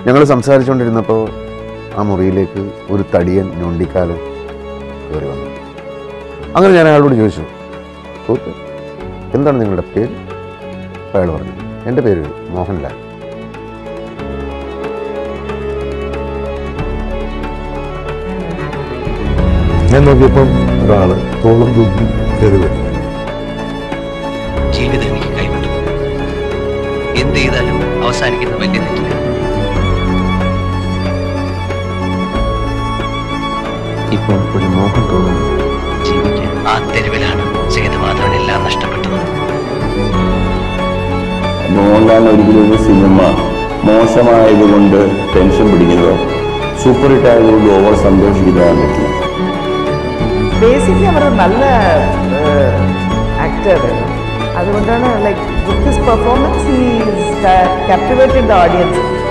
ഞങ്ങൾ സംസാരിച്ചുകൊണ്ടിരുന്നപ്പോൾ ആ മുറിയിലേക്ക് ഒരു തടിയൻ ഞൊണ്ടിക്കാലൻ കയറി വന്നു അങ്ങനെ ഞാൻ അയാളോട് ചോദിച്ചു സുഹൃത്ത് എന്താണ് നിങ്ങളുടെ പേര് അപ്പോൾ അയാൾ പറഞ്ഞു എൻ്റെ പേര് മോഹൻലാൽ ഞാൻ നോക്കിയപ്പം ഒരാള് തോളം തൂക്കി കയറി വരും ജീവിതം എനിക്ക് കൈവിട്ടു എന്ത് ചെയ്താലും അവസാനിക്കുന്ന വലിയ തെറ്റില്ല ഇപ്പോൾ ഒരു മോഹം തോന്നുന്നു ജീവിക്കാൻ ആ തെരുവിലാണ് സേതുമാധവൻ എല്ലാം നഷ്ടപ്പെട്ടത് മോഹൻലാൽ ഒരിക്കലും ഒരു സിനിമ മോശമായതുകൊണ്ട് ടെൻഷൻ പിടിക്കുന്നതോ സൂപ്പർ ഹിറ്റ് ആയതുകൊണ്ട് ഓവർ സന്തോഷിക്കുന്നതാൻ പറ്റില്ല ബേസിക്കലി അവർ നല്ല ആക്ടർ അതുകൊണ്ടാണ് like with his performance he captivated the audience